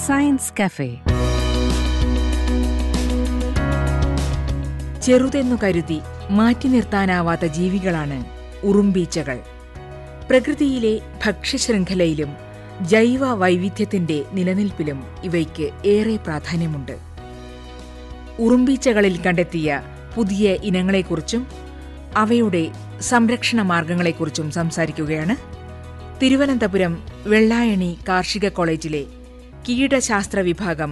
science cafe ചെറുതെന്നു കരുതി മാറ്റി നിർത്താനാവാത്ത ജീവികളാണ് ഉറുമ്പീച്ചകൾ പ്രകൃതിയിലെ ഭക്ഷ്യശൃംഖലയിലും ജൈവ വൈവിധ്യത്തിന്റെ നിലനിൽപ്പിലും ഇവയ്ക്ക് ഏറെ പ്രാധാന്യമുണ്ട് ഉറുമ്പീച്ചകളിൽ കണ്ടെത്തിയ പുതിയ ഇനങ്ങളെക്കുറിച്ചും അവയുടെ സംരക്ഷണ മാർഗങ്ങളെക്കുറിച്ചും സംസാരിക്കുകയാണ് തിരുവനന്തപുരം വെള്ളായണി കാർഷിക കോളേജിലെ കീടശാസ്ത്ര വിഭാഗം